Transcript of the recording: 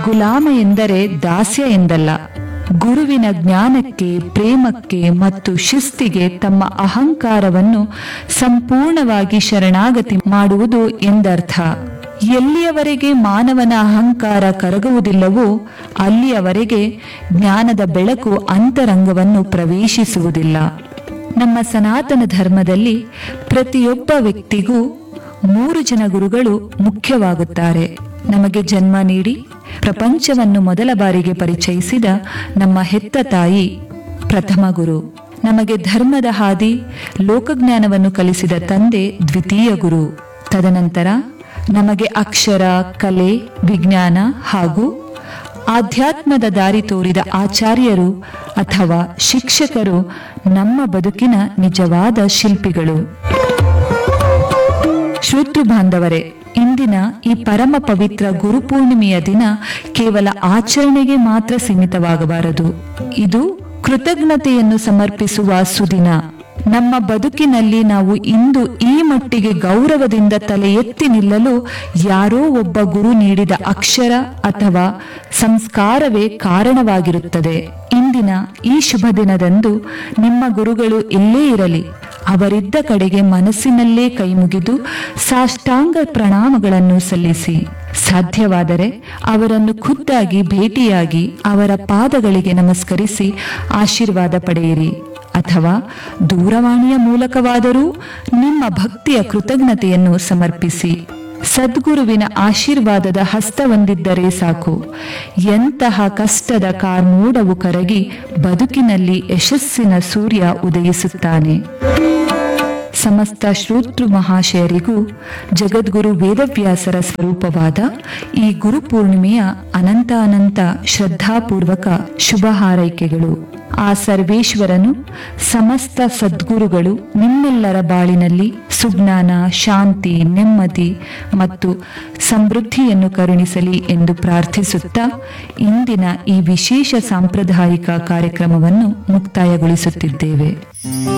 ಗುಲಾಮ ಎಂದರೆ ದಾಸ್ಯ ಎಂದಲ್ಲ ಗುರುವಿನ ಜ್ಞಾನಕ್ಕೆ ಪ್ರೇಮಕ್ಕೆ ಮತ್ತು ಶಿಸ್ತಿಗೆ ತಮ್ಮ ಅಹಂಕಾರವನ್ನು ಸಂಪೂರ್ಣವಾಗಿ ಶರಣಾಗತಿ ಮಾಡುವುದು ಎಂದರ್ಥ ಎಲ್ಲಿಯವರೆಗೆ ಮಾನವನ ಅಹಂಕಾರ ಕರಗುವುದಿಲ್ಲವೋ ಅಲ್ಲಿಯವರೆಗೆ ಜ್ಞಾನದ ಬೆಳಕು ಅಂತರಂಗವನ್ನು ಪ್ರವೇಶಿಸುವುದಿಲ್ಲ ನಮ್ಮ ಸನಾತನ ಧರ್ಮದಲ್ಲಿ ಪ್ರತಿಯೊಬ್ಬ ವ್ಯಕ್ತಿಗೂ ಮೂರು ಜನ ಗುರುಗಳು ಮುಖ್ಯವಾಗುತ್ತಾರೆ ನಮಗೆ ಜನ್ಮ ನೀಡಿ ಪ್ರಪಂಚವನ್ನು ಮೊದಲ ಬಾರಿಗೆ ಪರಿಚಯಿಸಿದ ನಮ್ಮ ಹೆತ್ತ ತಾಯಿ ಪ್ರಥಮ ಗುರು ನಮಗೆ ಧರ್ಮದ ಹಾದಿ ಲೋಕಜ್ಞಾನವನ್ನು ಕಲಿಸಿದ ತಂದೆ ದ್ವಿತೀಯ ಗುರು ತದನಂತರ ನಮಗೆ ಅಕ್ಷರ ಕಲೆ ವಿಜ್ಞಾನ ಹಾಗೂ ಆಧ್ಯಾತ್ಮದ ದಾರಿ ತೋರಿದ ಆಚಾರ್ಯರು ಅಥವಾ ಶಿಕ್ಷಕರು ನಮ್ಮ ಬದುಕಿನ ನಿಜವಾದ ಶಿಲ್ಪಿಗಳು ಶ್ರೋತೃ ಬಾಂಧವರೇ ಇಂದಿನ ಈ ಪರಮ ಪವಿತ್ರ ಗುರುಪೂರ್ಣಿಮೆಯ ದಿನ ಕೇವಲ ಆಚರಣೆಗೆ ಮಾತ್ರ ಸೀಮಿತವಾಗಬಾರದು ಇದು ಕೃತಜ್ಞತೆಯನ್ನು ಸಮರ್ಪಿಸುವ ಸುದಿನ ನಮ್ಮ ಬದುಕಿನಲ್ಲಿ ನಾವು ಇಂದು ಈ ಮಟ್ಟಿಗೆ ಗೌರವದಿಂದ ತಲೆ ಎತ್ತಿ ನಿಲ್ಲಲು ಯಾರೋ ಒಬ್ಬ ಗುರು ನೀಡಿದ ಅಕ್ಷರ ಅಥವಾ ಸಂಸ್ಕಾರವೇ ಕಾರಣವಾಗಿರುತ್ತದೆ ಇಂದಿನ ಈ ಶುಭ ದಿನದಂದು ನಿಮ್ಮ ಗುರುಗಳು ಎಲ್ಲೇ ಇರಲಿ ಅವರಿದ್ದ ಕಡೆಗೆ ಮನಸ್ಸಿನಲ್ಲೇ ಕೈಮುಗಿದು ಸಾಷ್ಟಾಂಗ ಪ್ರಣಾಮಗಳನ್ನು ಸಲ್ಲಿಸಿ ಸಾಧ್ಯವಾದರೆ ಅವರನ್ನು ಖುದ್ದಾಗಿ ಭೇಟಿಯಾಗಿ ಅವರ ಪಾದಗಳಿಗೆ ನಮಸ್ಕರಿಸಿ ಆಶೀರ್ವಾದ ಪಡೆಯಿರಿ ಅಥವಾ ದೂರವಾಣಿಯ ಮೂಲಕವಾದರೂ ನಿಮ್ಮ ಭಕ್ತಿಯ ಕೃತಜ್ಞತೆಯನ್ನು ಸಮರ್ಪಿಸಿ ಸದ್ಗುರುವಿನ ಆಶೀರ್ವಾದದ ಹಸ್ತವೊಂದಿದ್ದರೆ ಸಾಕು ಎಂತಹ ಕಷ್ಟದ ಕಾರ್ಮೋಡವು ಕರಗಿ ಬದುಕಿನಲ್ಲಿ ಯಶಸ್ಸಿನ ಸೂರ್ಯ ಉದಯಿಸುತ್ತಾನೆ ಸಮಸ್ತ ಶ್ರೋತೃ ಮಹಾಶಯರಿಗೂ ಜಗದ್ಗುರು ವೇದವ್ಯಾಸರ ಸ್ವರೂಪವಾದ ಈ ಗುರು ಪೂರ್ಣಿಮೆಯ ಅನಂತ ಅನಂತ ಶ್ರದ್ಧಾಪೂರ್ವಕ ಶುಭ ಹಾರೈಕೆಗಳು ಆ ಸರ್ವೇಶ್ವರನು ಸಮಸ್ತ ಸದ್ಗುರುಗಳು ನಿಮ್ಮೆಲ್ಲರ ಬಾಳಿನಲ್ಲಿ ಸುಜ್ಞಾನ ಶಾಂತಿ ನೆಮ್ಮದಿ ಮತ್ತು ಸಮೃದ್ಧಿಯನ್ನು ಕರುಣಿಸಲಿ ಎಂದು ಪ್ರಾರ್ಥಿಸುತ್ತಾ ಇಂದಿನ ಈ ವಿಶೇಷ ಸಾಂಪ್ರದಾಯಿಕ ಕಾರ್ಯಕ್ರಮವನ್ನು ಮುಕ್ತಾಯಗೊಳಿಸುತ್ತಿದ್ದೇವೆ